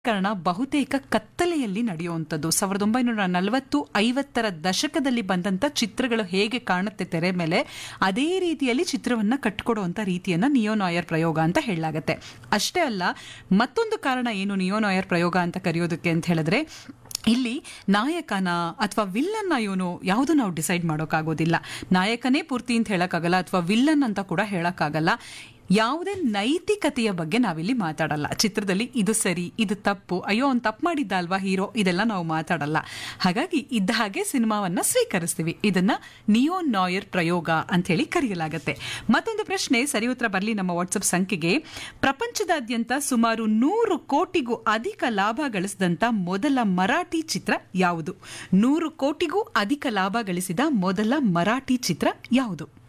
ಕಾರಣ ಬಹುತೇಕ ಕತ್ತಲೆಯಲ್ಲಿ ನಡೆಯುವಂಥದ್ದು ಸಾವಿರದ ಒಂಬೈನೂರ ನಲವತ್ತು ಐವತ್ತರ ದಶಕದಲ್ಲಿ ಬಂದಂತ ಚಿತ್ರಗಳು ಹೇಗೆ ಕಾಣುತ್ತೆ ತೆರೆ ಮೇಲೆ ಅದೇ ರೀತಿಯಲ್ಲಿ ಚಿತ್ರವನ್ನ ಕಟ್ಕೊಡುವಂತ ರೀತಿಯನ್ನ ನಿಯೋನಾಯರ್ ಪ್ರಯೋಗ ಅಂತ ಹೇಳಲಾಗತ್ತೆ ಅಷ್ಟೇ ಅಲ್ಲ ಮತ್ತೊಂದು ಕಾರಣ ಏನು ನಿಯೋನಾಯರ್ ಪ್ರಯೋಗ ಅಂತ ಕರೆಯೋದಕ್ಕೆ ಅಂತ ಹೇಳಿದ್ರೆ ಇಲ್ಲಿ ನಾಯಕನ ಅಥವಾ ವಿಲ್ಲನ್ನ ಇವನು ಯಾವುದು ನಾವು ಡಿಸೈಡ್ ಮಾಡೋಕ್ಕಾಗೋದಿಲ್ಲ ನಾಯಕನೇ ಪೂರ್ತಿ ಅಂತ ಹೇಳಕ್ಕಾಗಲ್ಲ ಅಥವಾ ವಿಲ್ಲನ್ ಅಂತ ಕೂಡ ಹೇಳಕ್ಕಾಗಲ್ಲ ಯಾವುದೇ ನೈತಿಕತೆಯ ಬಗ್ಗೆ ನಾವಿಲ್ಲಿ ಮಾತಾಡಲ್ಲ ಚಿತ್ರದಲ್ಲಿ ಇದು ಸರಿ ಇದು ತಪ್ಪು ಅಯ್ಯೋ ಅವ್ನು ತಪ್ಪು ಮಾಡಿದ್ದ ಅಲ್ವಾ ಹೀರೋ ಇದೆಲ್ಲ ನಾವು ಮಾತಾಡಲ್ಲ ಹಾಗಾಗಿ ಇದ್ದ ಹಾಗೆ ಸಿನಿಮಾವನ್ನ ಸ್ವೀಕರಿಸ್ತೀವಿ ಇದನ್ನ ನಿಯೋ ನಾಯರ್ ಪ್ರಯೋಗ ಅಂತ ಹೇಳಿ ಕರೆಯಲಾಗತ್ತೆ ಮತ್ತೊಂದು ಪ್ರಶ್ನೆ ಸರಿ ಉತ್ತರ ಬರಲಿ ನಮ್ಮ ವಾಟ್ಸಪ್ ಸಂಖ್ಯೆಗೆ ಪ್ರಪಂಚದಾದ್ಯಂತ ಸುಮಾರು ನೂರು ಕೋಟಿಗೂ ಅಧಿಕ ಲಾಭ ಗಳಿಸಿದಂತ ಮೊದಲ ಮರಾಠಿ ಚಿತ್ರ ಯಾವುದು ನೂರು ಕೋಟಿಗೂ ಅಧಿಕ ಲಾಭ ಗಳಿಸಿದ ಮೊದಲ ಮರಾಠಿ ಚಿತ್ರ ಯಾವುದು